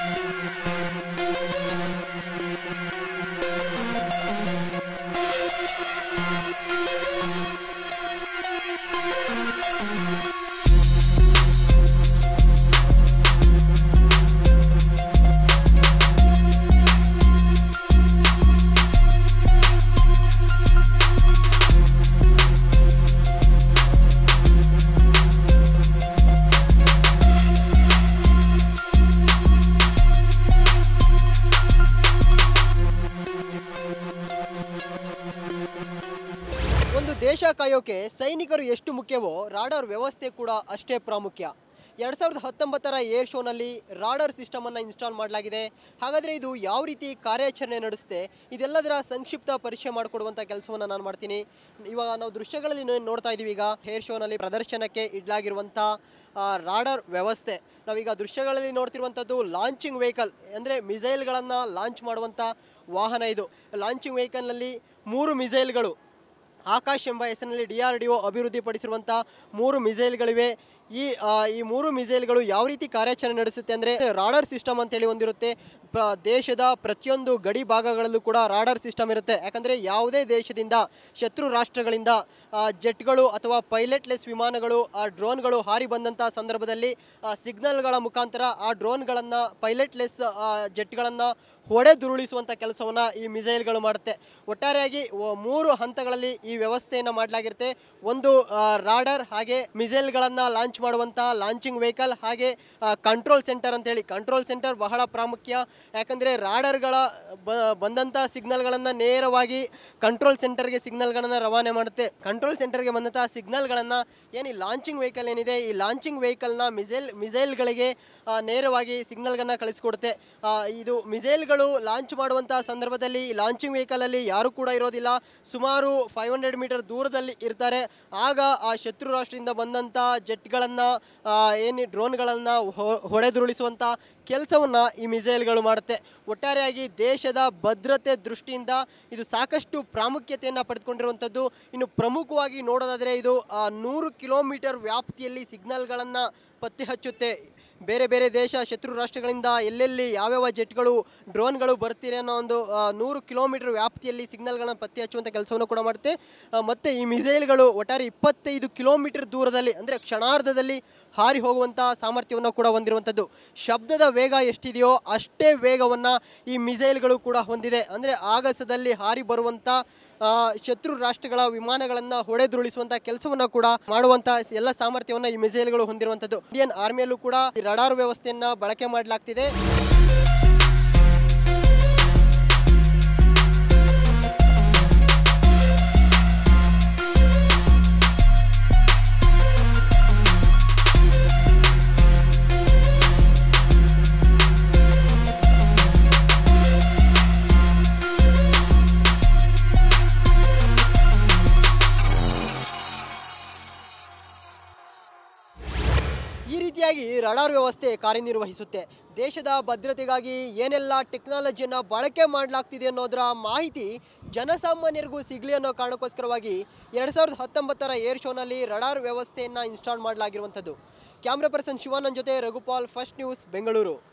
ಒಂದು ದೇಶ ಕಾಯೋಕೆ ಸೈನಿಕರು ಎಷ್ಟು ಮುಖ್ಯವೋ ರಾಡಾರ್ ವ್ಯವಸ್ಥೆ ಕೂಡ ಅಷ್ಟೇ ಪ್ರಾಮುಖ್ಯ ಎರಡು ಸಾವಿರದ ಹತ್ತೊಂಬತ್ತರ ಏರ್ ಶೋನಲ್ಲಿ ರಾಡಾರ್ ಸಿಸ್ಟಮನ್ನು ಇನ್ಸ್ಟಾಲ್ ಮಾಡಲಾಗಿದೆ ಹಾಗಾದರೆ ಇದು ಯಾವ ರೀತಿ ಕಾರ್ಯಾಚರಣೆ ನಡೆಸುತ್ತೆ ಇದೆಲ್ಲದರ ಸಂಕ್ಷಿಪ್ತ ಪರಿಚಯ ಮಾಡಿಕೊಡುವಂಥ ಕೆಲಸವನ್ನು ನಾನು ಮಾಡ್ತೀನಿ ಇವಾಗ ನಾವು ದೃಶ್ಯಗಳಲ್ಲಿ ನೋ- ನೋಡ್ತಾ ಇದ್ದೀವಿ ಈಗ ಏರ್ ಶೋನಲ್ಲಿ ಪ್ರದರ್ಶನಕ್ಕೆ ಇಡಲಾಗಿರುವಂಥ ರಾಡಾರ್ ವ್ಯವಸ್ಥೆ ನಾವೀಗ ದೃಶ್ಯಗಳಲ್ಲಿ ನೋಡ್ತಿರುವಂಥದ್ದು ಲಾಂಚಿಂಗ್ ವೆಹಿಕಲ್ ಅಂದರೆ ಮಿಸೈಲ್ಗಳನ್ನು ಲಾಂಚ್ ಮಾಡುವಂಥ ವಾಹನ ಇದು ಲಾಂಚಿಂಗ್ ವೆಹಿಕಲ್ನಲ್ಲಿ ಮೂರು ಮಿಸೈಲ್ಗಳು ಆಕಾಶ್ ಎಂಬ ಹೆಸರಿನಲ್ಲಿ ಡಿ ಆರ್ ಡಿ ಒ ಅಭಿವೃದ್ಧಿಪಡಿಸಿರುವಂಥ ಮೂರು ಮಿಸೈಲ್ಗಳಿವೆ ಈ ಆ, ಈ ಮೂರು ಮಿಸೈಲ್ಗಳು ಯಾವ ರೀತಿ ಕಾರ್ಯಾಚರಣೆ ನಡೆಸುತ್ತೆ ಅಂದರೆ ರಾಡರ್ ಸಿಸ್ಟಮ್ ಅಂತೇಳಿ ಒಂದಿರುತ್ತೆ ಪ್ರ ದೇಶದ ಪ್ರತಿಯೊಂದು ಗಡಿ ಭಾಗಗಳಲ್ಲೂ ಕೂಡ ರಾಡರ್ ಸಿಸ್ಟಮ್ ಇರುತ್ತೆ ಯಾಕಂದರೆ ಯಾವುದೇ ದೇಶದಿಂದ ಶತ್ರು ರಾಷ್ಟ್ರಗಳಿಂದ ಆ, ಜೆಟ್ಗಳು ಅಥವಾ ಪೈಲಟ್ಲೆಸ್ ವಿಮಾನಗಳು ಆ ಡ್ರೋನ್ಗಳು ಹಾರಿ ಬಂದಂಥ ಸಂದರ್ಭದಲ್ಲಿ ಆ ಸಿಗ್ನಲ್ಗಳ ಮುಖಾಂತರ ಆ ಡ್ರೋನ್ಗಳನ್ನು ಪೈಲಟ್ಲೆಸ್ ಜೆಟ್ಗಳನ್ನು ಹೊಡೆದುರುಳಿಸುವಂಥ ಕೆಲಸವನ್ನು ಈ ಮಿಸೈಲ್ಗಳು ಮಾಡುತ್ತೆ ಒಟ್ಟಾರೆಯಾಗಿ ಒ- ಮೂರು ಹಂತಗಳಲ್ಲಿ ಈ ವ್ಯವಸ್ಥೆಯನ್ನು ಮಾಡಲಾಗಿರುತ್ತೆ ಒಂದು ರಾಡರ್ ಹಾಗೆ ಮಿಸೈಲ್ಗಳನ್ನು ಲಾಂಚ್ ಮಾಡುವಂಥ ಲಾಂಚಿಂಗ್ ವೆಹಿಕಲ್ ಹಾಗೆ ಕಂಟ್ರೋಲ್ ಸೆಂಟರ್ ಅಂತೇಳಿ ಕಂಟ್ರೋಲ್ ಸೆಂಟರ್ ಬಹಳ ಪ್ರಾಮುಖ್ಯ ಯಾಕಂದರೆ ರಾಡರ್ಗಳ ಬ ಬಂದಂಥ ಸಿಗ್ನಲ್ಗಳನ್ನು ನೇರವಾಗಿ ಕಂಟ್ರೋಲ್ ಸೆಂಟರ್ಗೆ ಸಿಗ್ನಲ್ಗಳನ್ನು ರವಾನೆ ಮಾಡುತ್ತೆ ಕಂಟ್ರೋಲ್ ಸೆಂಟರ್ಗೆ ಬಂದಂಥ ಸಿಗ್ನಲ್ಗಳನ್ನು ಏನು ಈ ಲಾಂಚಿಂಗ್ ವೆಹಿಕಲ್ ಏನಿದೆ ಈ ಲಾಂಚಿಂಗ್ ವೆಹಿಕಲ್ನ ಮಿಸೈಲ್ ಮಿಸೈಲ್ಗಳಿಗೆ ಆ, ನೇರವಾಗಿ ಸಿಗ್ನಲ್ಗಳನ್ನ ಕಳಿಸ್ಕೊಡುತ್ತೆ ಆ, ಇದು ಮಿಸೈಲ್ಗಳು ಲಾಂಚ್ ಮಾಡುವಂಥ ಸಂದರ್ಭದಲ್ಲಿ ಲಾಂಚಿಂಗ್ ವೆಹಿಕಲಲ್ಲಿ ಯಾರೂ ಕೂಡ ಇರೋದಿಲ್ಲ ಸುಮಾರು ಫೈವ್ ಹಂಡ್ರೆಡ್ ಮೀಟರ್ ದೂರದಲ್ಲಿ ಇರ್ತಾರೆ ಆಗ ಆ ಶತ್ರು ರಾಷ್ಟ್ರದಿಂದ ಬಂದಂಥ ಜೆಟ್ಗಳನ್ನು ಏನು ಡ್ರೋನ್ಗಳನ್ನು ಹೊಡೆದುರುಳಿಸುವಂಥ ಕೆಲಸವನ್ನು ಈ ಮಿಸೈಲ್ಗಳು ಮಾಡುತ್ತೆ ಒಟ್ಟಾರೆಯಾಗಿ ದೇಶದ ಭದ್ರತೆ ದೃಷ್ಟಿಯಿಂದ ಇದು ಸಾಕಷ್ಟು ಪ್ರಾಮುಖ್ಯತೆಯನ್ನು ಪಡೆದುಕೊಂಡಿರುವಂಥದ್ದು ಇನ್ನು ಪ್ರಮುಖವಾಗಿ ನೋಡೋದಾದರೆ ಇದು ಆ, ನೂರು ಕಿಲೋಮೀಟರ್ ವ್ಯಾಪ್ತಿಯಲ್ಲಿ ಸಿಗ್ನಲ್ಗಳನ್ನು ಪತ್ತೆ ಹಚ್ಚುತ್ತೆ ಬೇರೆ ಬೇರೆ ದೇಶ ಶತ್ರು ರಾಷ್ಟ್ರಗಳಿಂದ ಎಲ್ಲೆಲ್ಲಿ ಯಾವ್ಯಾವ ಜೆಟ್ಗಳು ಡ್ರೋನ್ಗಳು ಬರ್ತೀರಿ ಅನ್ನೋ ಒಂದು ಆ, ನೂರು ಕಿಲೋಮೀಟರ್ ವ್ಯಾಪ್ತಿಯಲ್ಲಿ ಸಿಗ್ನಲ್ಗಳನ್ನ ಪತ್ತೆ ಹಚ್ಚುವಂಥ ಕೆಲಸವನ್ನು ಕೂಡ ಮಾಡುತ್ತೆ ಆ, ಮತ್ತೆ ಈ ಮಿಸೈಲ್ಗಳು ಒಟ್ಟಾರೆ ಇಪ್ಪತ್ತೈದು ಕಿಲೋಮೀಟರ್ ದೂರದಲ್ಲಿ ಅಂದರೆ ಕ್ಷಣಾರ್ಧದಲ್ಲಿ ಹಾರಿ ಹೋಗುವಂಥ ಸಾಮರ್ಥ್ಯವನ್ನು ಕೂಡ ಹೊಂದಿರುವಂಥದ್ದು ಶಬ್ದದ ವೇಗ ಎಷ್ಟಿದೆಯೋ ಅಷ್ಟೇ ವೇಗವನ್ನು ಈ ಮಿಸೈಲ್ಗಳು ಕೂಡ ಹೊಂದಿದೆ ಅಂದರೆ ಆಗಸದಲ್ಲಿ ಹಾರಿ ಬರುವಂಥ ಆ, ಶತ್ರು ರಾಷ್ಟ್ರಗಳ ವಿಮಾನಗಳನ್ನು ಹೊಡೆದುರುಳಿಸುವಂಥ ಕೆಲಸವನ್ನು ಕೂಡ ಮಾಡುವಂಥ ಎಲ್ಲ ಸಾಮರ್ಥ್ಯವನ್ನು ಈ ಮಿಸೈಲ್ಗಳು ಹೊಂದಿರುವಂಥದ್ದು ಇಂಡಿಯನ್ ಆರ್ಮಿಯಲ್ಲೂ ಕೂಡ ಈ ರಡಾರ್ ವ್ಯವಸ್ಥೆಯನ್ನು ಬಳಕೆ ಮಾಡಲಾಗ್ತಿದೆ ಈ ರೀತಿಯಾಗಿ ರಡಾರ್ ವ್ಯವಸ್ಥೆ ಕಾರ್ಯನಿರ್ವಹಿಸುತ್ತೆ ದೇಶದ ಭದ್ರತೆಗಾಗಿ ಏನೆಲ್ಲ ಟೆಕ್ನಾಲಜಿಯನ್ನು ಬಳಕೆ ಮಾಡಲಾಗ್ತಿದೆ ಅನ್ನೋದರ ಮಾಹಿತಿ ಜನಸಾಮಾನ್ಯರಿಗೂ ಸಿಗಲಿ ಅನ್ನೋ ಕಾರಣಕ್ಕೋಸ್ಕರವಾಗಿ ಎರಡು ಸಾವಿರದ ಹತ್ತೊಂಬತ್ತರ ಏರ್ ಶೋನಲ್ಲಿ ರಡಾರ್ ವ್ಯವಸ್ಥೆಯನ್ನು ಇನ್ಸ್ಟಾಲ್ ಮಾಡಲಾಗಿರುವಂಥದ್ದು ಕ್ಯಾಮ್ರಾ ಪರ್ಸನ್ ಶಿವಾನಂದ್ ಜೊತೆ ರಘುಪಾಲ್ ಫಸ್ಟ್ ನ್ಯೂಸ್ ಬೆಂಗಳೂರು